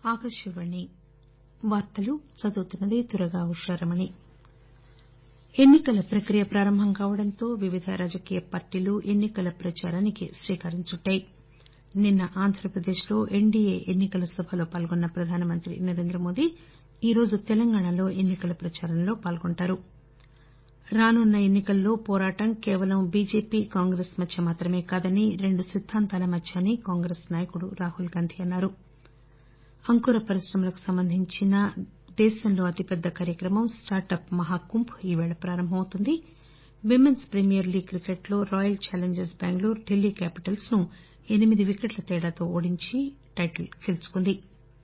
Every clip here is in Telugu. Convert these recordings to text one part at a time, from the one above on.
ఆకాశవాణి వార్తలు చదువుతున్నది దుర్గా ఉషారమణి ఎన్నికల ప్రక్రియ ప్రారంభం కావడంతో వివిధ రాజకీయ పార్టీలు ఎన్నికల ప్రచారానికి శ్రీకారం చుట్టాయి నిన్న ఆంధ్రప్రదేశ్లో ఎన్డీఏ ఎన్నికల సభలో పాల్గొన్న ప్రధానమంత్రి నరేంద్రమోదీ ఈరోజు తెలంగాణలో ఎన్నికల ప్రచారంలో పాల్గొంటారు రానున్న ఎన్నికల్లో పోరాటం కేవలం బీజేపీ కాంగ్రెస్ మధ్య మాత్రమే కాదని రెండు సిద్దాంతాల మధ్య అని కాంగ్రెస్ నాయకుడు రాహుల్ గాంధీ అన్నారు అంకుర పరిశ్రమలకు సంబంధించిన దేశంలో అతిపెద్ద కార్యక్రమం స్టార్టప్ మహాకుంభ్ ఈరోజు ప్రారంభమవుతుంది విమెన్స్ ప్రీమియర్ లీగ్ క్రికెట్లో royal challengers Bengaluru Delhi capitals ను ఎనిమిది వికెట్ల తేడాతో ఓడించి టైటిల్ గెలుచుకుంది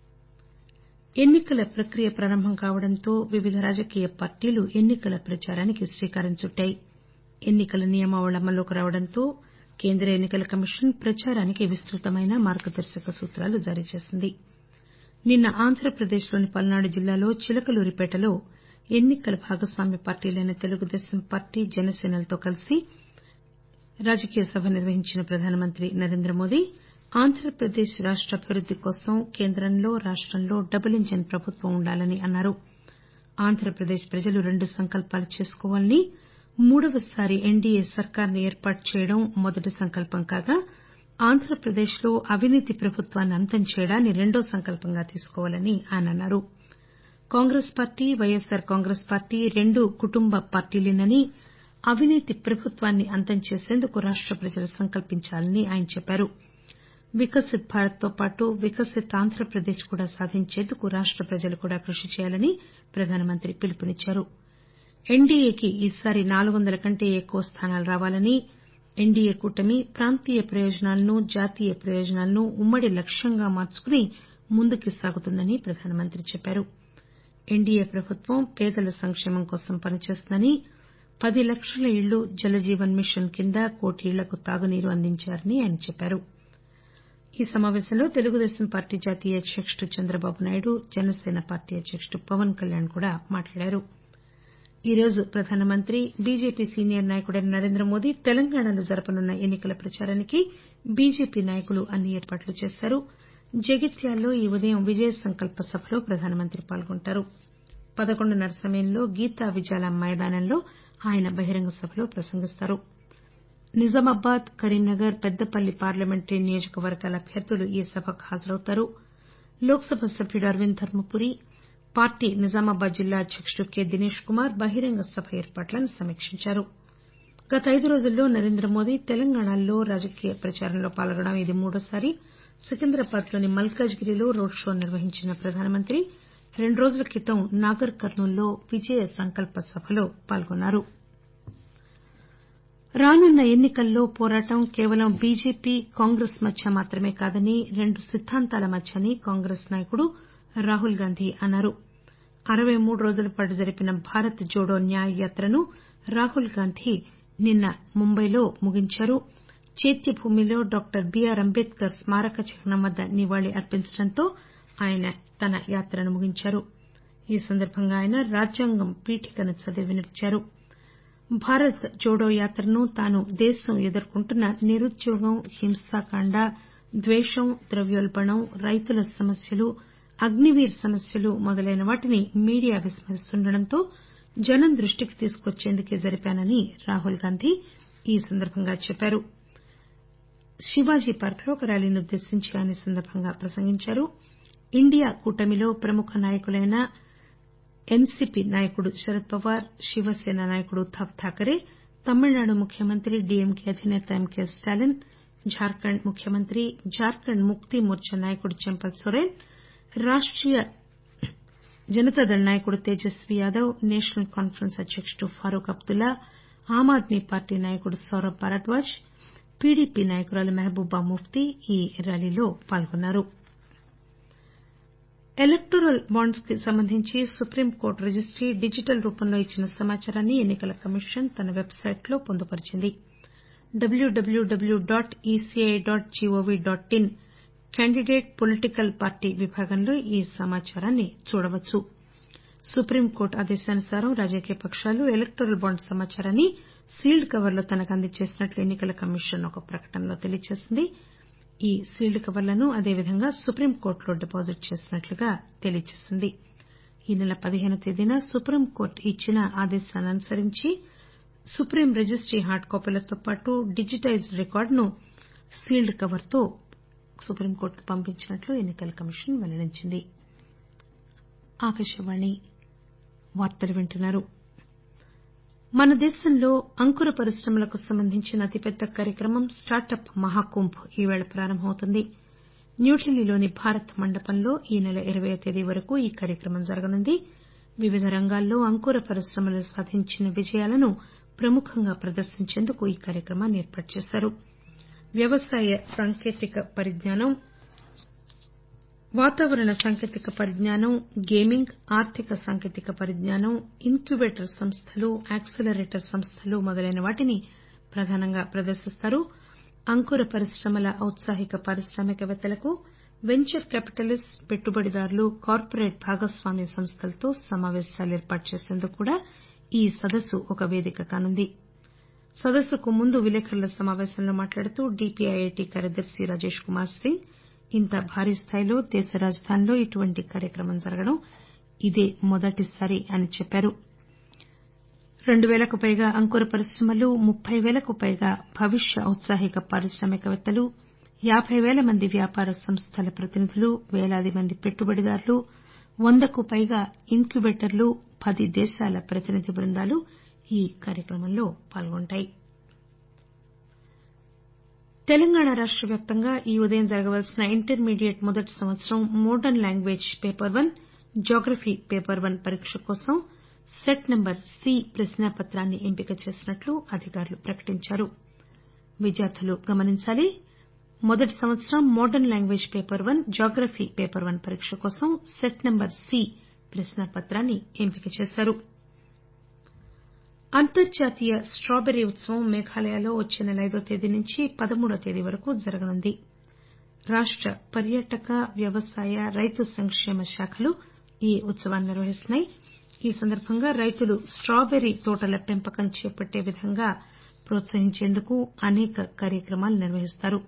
ఎన్నికల ప్రక్రియ ప్రారంభం కావడంతో వివిధ రాజకీయ పార్టీలు ఎన్నికల ప్రచారానికి శ్రీకారం చుట్టాయి ఎన్నికల నియమావళి అమల్లోకి రావడంతో కేంద్ర ఎన్నికల కమిషన్ ప్రచారానికి విస్తృతమైన మార్గదర్శక సూత్రాలు జారీ చేసింది నిన్న ఆంధ్రప్రదేశ్లోని పల్నాడు జిల్లాలో చిలకలూరిపేటలో ఎన్నికల భాగస్వామ్య పార్టీలైన తెలుగుదేశం పార్టీ జనసేనలతో కలిసి రాజకీయ సభ నిర్వహించిన ప్రధానమంత్రి నరేంద్రమోదీ ఆంధ్రప్రదేశ్ రాష్ట అభివృద్ది కోసం కేంద్రంలో రాష్టంలో డబుల్ ఇంజిన్ ప్రభుత్వం ఉండాలని అన్నారు ఆంధ్రప్రదేశ్ ప్రజలు రెండు సంకల్పాలు చేసుకోవాలని మూడవసారి ఎన్డీఏ సర్కారును ఏర్పాటు చేయడం మొదటి సంకల్పం కాగా ఆంధ్రప్రదేశ్లో అవినీతి ప్రభుత్వాన్ని అంతం చేయడాన్ని రెండో సంకల్పంగా తీసుకోవాలని ఆయన అన్నారు Congress party YSR Congress party రెండూ కుటుంబ పార్టీలేనని అవినీతి ప్రభుత్వాన్ని అంతం చేసేందుకు రాష్ట ప్రజలు సంకల్పించాలని ఆయన చెప్పారు వికసిత్ భారత్ తో పాటు వికసిత్ ఆంధ్రప్రదేశ్ కూడా సాధించేందుకు రాష్ట ప్రజలు కూడా కృషి చేయాలని ప్రధానమంత్రి పిలుపునిచ్చారు ఎన్డీఏకి ఈసారి నాలుగు వందల కంటే ఎక్కువ స్థానాలు రావాలని ఎన్డీఏ కూటమి ప్రాంతీయ ప్రయోజనాలను జాతీయ ప్రయోజనాలను ఉమ్మడి లక్ష్యంగా మార్చుకుని ముందుకు సాగుతుందని ప్రధానమంత్రి చెప్పారు ఎన్డీఏ ప్రభుత్వం పేదల సంక్షేమం కోసం పనిచేస్తుందని పది లక్షల ఇళ్లు జలజీవన్ మిషన్ కింద కోటి ఇళ్లకు తాగునీరు అందించారని ఆయన చెప్పారు ఈ సమాపేశంలో తెలుగుదేశం పార్టీ జాతీయ అధ్యకుడు చంద్రబాబు నాయుడు జనసేన పార్టీ అధ్యకుడు పవన్ కళ్యాణ్ కూడా మాట్లాడారు ఈరోజు ప్రధానమంత్రి బీజేపీ సీనియర్ నాయకుడైన నరేంద్రమోదీ తెలంగాణలో జరపనున్న ఎన్నికల ప్రచారానికి బీజేపీ నాయకులు అన్ని ఏర్పాట్లు చేశారు జగిత్యాల్లో ఈ ఉదయం విజయ సంకల్ప సభలో ప్రధానమంత్రి పాల్గొంటారు పదకొండున్నర సమయంలో గీతా విశాల మైదానంలో ఆయన బహిరంగ సభలో ప్రసంగిస్తారు నిజామాబాద్ కరీంనగర్ పెద్దపల్లి పార్లమెంటరీ నియోజకవర్గాల అభ్యర్థులు ఈ సభకు హాజరవుతారు లోక్ సభ సభ్యుడు అరవింద్ ధర్మపురి పార్టీ నిజామాబాద్ జిల్లా అధ్యకుడు కె దినేష్ కుమార్ బహిరంగ సభ ఏర్పాట్లను సమీక్షించారు గత ఐదు రోజుల్లో నరేంద్రమోదీ తెలంగాణలో రాజకీయ ప్రచారంలో పాల్గొనడం ఇది మూడోసారి సికింద్రాబాద్ లోని మల్కాజ్ గిరిలో రోడ్ షో నిర్వహించిన ప్రధానమంత్రి రెండు రోజుల క్రితం నాగర్ కర్నూల్లో విజయ సంకల్ప సభలో పాల్గొన్నారు రానున్న ఎన్నికల్లో పోరాటం కేవలం బీజేపీ కాంగ్రెస్ మధ్య మాత్రమే కాదని రెండు సిద్దాంతాల మధ్య అని కాంగ్రెస్ నాయకుడు రాహుల్ గాంధీ అన్నారు అరవై మూడు రోజుల పాటు జరిపిన భారత్ జోడో న్యాయ్ యాత్రను రాహుల్ గాంధీ నిన్న ముంబైలో ముగించారు చైత్యభూమిలో డాక్టర్ బీఆర్ అంబేద్కర్ స్మారక చిహ్నం వద్ద నివాళి అర్పించడంతో ఆయన తన యాత్రను ముగించారు ఈ సందర్బంగా ఆయన రాజ్యాంగం పీఠికను చదివి వినిపించారు భారత్ జోడో యాత్రను తాను దేశం ఎదుర్కొంటున్న నిరుద్యోగం హింసాకాండ ద్వేషం ద్రవ్యోల్బణం రైతుల సమస్యలు అగ్నివీర్ సమస్యలు మొదలైన వాటిని మీడియా విస్మరిస్తుండటంతో జనం దృష్టికి తీసుకువచ్చేందుకే జరిపానని రాహుల్ గాంధీ ఈ సందర్బంగా చెప్పారు శివాజీ పార్క్ లో ఒక ర్యాలీని ఉద్దేశించి ఆయన ఈ సందర్బంగా ప్రసంగించారు ఇండియా కూటమిలో ప్రముఖ నాయకులైన ఎన్సీపీ నాయకుడు శరద్ పవార్ శివసేన నాయకుడు ఉద్దవ్ థాకరే తమిళనాడు ముఖ్యమంత్రి డీఎంకే అధినేత ఎంకే స్టాలిన్ జార్ఖండ్ ముఖ్యమంత్రి జార్ఖండ్ ముక్తి మోర్చా నాయకుడు చంపల్ సోరెన్ రాష్టీయ జనతాదళ్ నాయకుడు తేజస్వీ యాదవ్ నేషనల్ కాన్పరెన్స్ అధ్యకుడు ఫరూక్ అబ్దుల్లా ఆమ్ ఆద్మీ పార్టీ నాయకుడు సౌరభ్ భారద్వాజ్ పీడీపీ నాయకురాలు మెహబూబా ముఫ్తీ ఈ ర్యాలీలో పాల్గొన్నారు ఎలక్టోరల్ బాండ్స్ కి సంబంధించి సుప్రీంకోర్టు రిజిస్టీ డిజిటల్ రూపంలో ఇచ్చిన సమాచారాన్ని ఎన్నికల కమిషన్ తన వెబ్ సైట్ లో పొందుపరిచింది WWW dot ECI dot GOV dot in candidate political party విభాగంలో ఈ సమాచారాన్ని చూడవచ్చు సుప్రీంకోర్టు ఆదేశానుసారం రాజకీయ పకాలు ఎలక్టోరల్ బాండ్ సమాచారాన్ని సీల్డ్ కవర్లో తనకు అందజేసినట్లు ఎన్నికల కమిషన్ ఒక ప్రకటనలో తెలియజేసింది ఈ సీల్డ్ కవర్లను అదేవిధంగా సుప్రీంకోర్టులో డిపాజిట్ చేసినట్లుగా తెలియజేసింది ఈ నెల పదిహేనవ తేదీన సుప్రీంకోర్టు ఇచ్చిన ఆదేశాన్ని అనుసరించి సుప్రీం రిజిస్టీ హార్డ్ కాపీలతో పాటు డిజిటైజ్డ్ రికార్డును సీల్డ్ కవర్తో సుప్రీంకోర్టుకు పంపించినట్లు ఎన్నికల కమిషన్ వెల్లడించింది మన దేశంలో అంకుర పరిశ్రమలకు సంబంధించిన అతిపెద్ద కార్యక్రమం స్టార్టప్ మహాకుంభ్ ఈరోజు ప్రారంభమవుతుంది న్యూఢిల్లీలోని భారత్ మండపంలో ఈ నెల ఇరవయ్యో తేదీ వరకు ఈ కార్యక్రమం జరగనుంది వివిధ రంగాల్లో అంకుర పరిశ్రమలు సాధించిన విజయాలను ప్రముఖంగా ప్రదర్శించేందుకు ఈ కార్యక్రమాన్ని ఏర్పాటు చేశారు వ్యవసాయ సాంకేతిక పరిజ్ఞానం వాతావరణ సాంకేతిక పరిజ్ఞానం గేమింగ్ ఆర్థిక సాంకేతిక పరిజ్ఞానం ఇంక్యుబేటర్ సంస్థలు యాక్సిలరేటర్ సంస్థలు మొదలైన వాటిని ప్రధానంగా ప్రదర్శిస్తారు అంకుర పరిశ్రమల ఔత్సాహిక పారిశ్రామికవేత్తలకు వెంచర్ క్యాపిటలిస్టు పెట్టుబడిదారులు కార్పొరేట్ భాగస్వామ్య సంస్థలతో సమాపేశాలు ఏర్పాటు చేసేందుకు కూడా ఈ సదస్సు ఒక పేదిక కానుంది సదస్సుకు ముందు విలేకరుల సమాపేశంలో మాట్లాడుతూ డీపీఐఐటీ కార్యదర్శి రాజేష్ కుమార్ సింగ్ ఇంత భారీ స్థాయిలో దేశ రాజధానిలో ఇటువంటి కార్యక్రమం జరగడం ఇదే మొదటిసారి అని చెప్పారు రెండు పేలకు పైగా అంకుర పరిశ్రమలు ముప్పై పేలకు పైగా భవిష్య ఔత్సాహిక పారిశ్రామికవేత్తలు యాబై పేల మంది వ్యాపార సంస్థల ప్రతినిధులు పేలాది మంది పెట్టుబడిదారులు వందకు పైగా ఇంక్యుబేటర్లు పది దేశాల ప్రతినిధి బృందాలు ఈ కార్యక్రమంలో పాల్గొంటాయి తెలంగాణ రాష్ట వ్యాప్తంగా ఈ ఉదయం జరగవలసిన ఇంటర్మీడియట్ మొదటి సంవత్సరం modern language paper one geography paper one పరీక్ష కోసం సెట్ నంబర్ సి ప్రశ్నాపత్రాన్ని ఎంపిక చేసినట్లు అధికారులు ప్రకటించారు విద్యార్థులు గమనించాలి మొదటి సంవత్సరం modern language paper one geography paper one పరీక్ష కోసం సెట్ నంబర్ సి ప్రశ్నాపత్రాన్ని ఎంపిక చేశారు అంతర్జాతీయ స్టాబెర్రీ ఉత్సవం మేఘాలయలో వచ్చే నెల ఐదో తేదీ నుంచి పదమూడో తేదీ వరకు జరగనుంది రాష్ట పర్యాటక వ్యవసాయ రైతు సంక్షేమ శాఖలు ఈ ఉత్సవాన్ని నిర్వహిస్తున్నాయి ఈ సందర్బంగా రైతులు స్టాబెర్రీ తోటల పెంపకం చేపట్టే విధంగా ప్రోత్సహించేందుకు అనేక కార్యక్రమాలు నిర్వహిస్తారు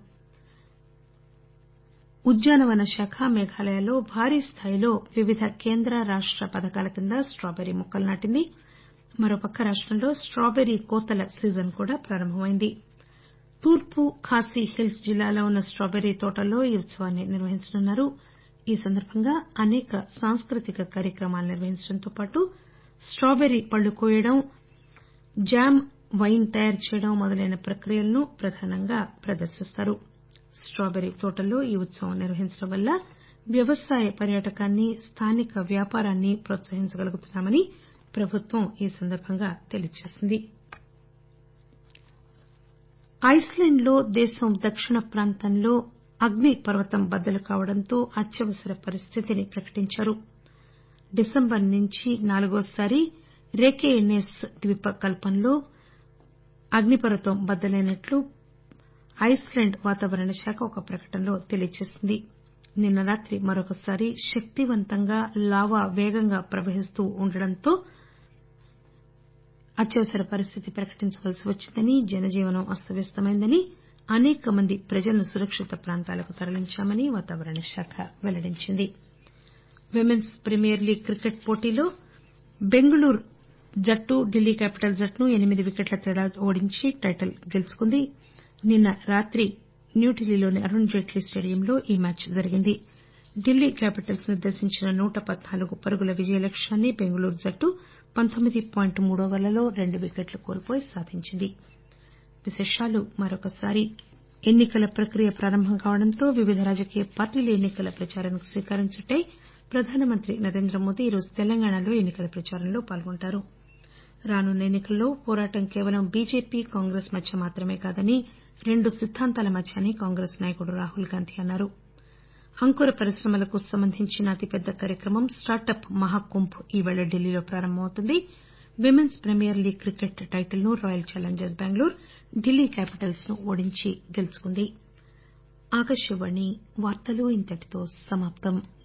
ఉద్యానవన శాఖ మేఘాలయలో భారీ స్థాయిలో వివిధ కేంద్ర రాష్ట పథకాల కింద స్టాబెర్రీ మొక్కలు నాటింది మరోపక్క రాష్టంలో స్టాబెర్రీ కోతల సీజన్ కూడా ప్రారంభమైంది తూర్పు ఖాసీ హిల్స్ జిల్లాలో ఉన్న స్టాబెర్రీ తోటల్లో ఈ ఉత్సవాన్ని నిర్వహించనున్నారు ఈ సందర్బంగా అనేక సాంస్కృతిక కార్యక్రమాలు నిర్వహించడంతో పాటు స్టాబెర్రీ పళ్లు కోయడం జామ్ వైన్ తయారు చేయడం మొదలైన ప్రక్రియలను ప్రధానంగా ప్రదర్శిస్తారు స్టాబెర్రీ తోటల్లో ఈ ఉత్సవం నిర్వహించడం వల్ల వ్యవసాయ పర్యాటకాన్ని స్థానిక వ్యాపారాన్ని ప్రోత్సహించగలుగుతున్నామని ప్రభుత్వం ఈ సందర్బంగా తెలియజేసింది ఐస్లాండ్ లో దేశం దక్షిణ ప్రాంతంలో అగ్నిపర్వతం బద్దలు కావడంతో అత్యవసర పరిస్థితిని ప్రకటించారు డిసెంబర్ నుంచి నాలుగోసారి రేకేయనేస్ ద్వీపకల్పంలో అగ్నిపర్వతం బద్దలైనట్లు ఐస్లాండ్ వాతావరణ శాఖ ఒక ప్రకటనలో తెలియజేసింది నిన్న రాత్రి మరొకసారి శక్తివంతంగా లావా పేగంగా ప్రవహిస్తూ ఉండడంతో అత్యవసర పరిస్థితి ప్రకటించవలసి వచ్చిందని జనజీవనం అస్తవ్యస్తమైందని అనేక మంది ప్రజలను సురక్షిత ప్రాంతాలకు తరలించామని వాతావరణ శాఖ వెల్లడించింది విమెన్స్ ప్రీమియర్ లీగ్ క్రికెట్ పోటీలో బెంగళూరు జట్టు ఢిల్లీ క్యాపిటల్స్ జట్టును ఎనిమిది వికెట్ల తేడాతో ఓడించి టైటిల్ గెలుచుకుంది నిన్న రాత్రి న్యూఢిల్లీలోని అరుణ్ జైట్లీ స్టేడియంలో ఈ మ్యాచ్ జరిగింది ఢిల్లీ క్యాపిటల్స్ నిర్దేశించిన నూట పద్నాలుగు పరుగుల విజయ లక్ష్యాన్ని బెంగళూరు జట్టు పంతొమ్మిది పాయింట్ మూడు ఓవర్లలో రెండు వికెట్లు కోల్పోయి సాధించింది ఎన్నికల ప్రక్రియ ప్రారంభం కావడంతో వివిధ రాజకీయ పార్టీలు ఎన్నికల ప్రచారానికి శ్రీకారం చుట్టాయి ప్రధానమంత్రి నరేంద్ర మోదీ ఈరోజు తెలంగాణలో ఎన్నికల ప్రచారంలో పాల్గొంటారు రానున్న ఎన్నికల్లో పోరాటం కేవలం బీజేపీ కాంగ్రెస్ మధ్య మాత్రమే కాదని రెండు సిద్దాంతాల మధ్య అని కాంగ్రెస్ నాయకుడు రాహుల్ గాంధీ అన్నారు అంకుర పరిశ్రమలకు సంబంధించిన అతిపెద్ద కార్యక్రమం స్టార్టప్ మహాకుంభ్ ఈరోజు ఢిల్లీలో ప్రారంభమవుతుంది women's premier league cricket title ను royal challengers Bengaluru Delhi capitals ను ఓడించి గెలుచుకుంది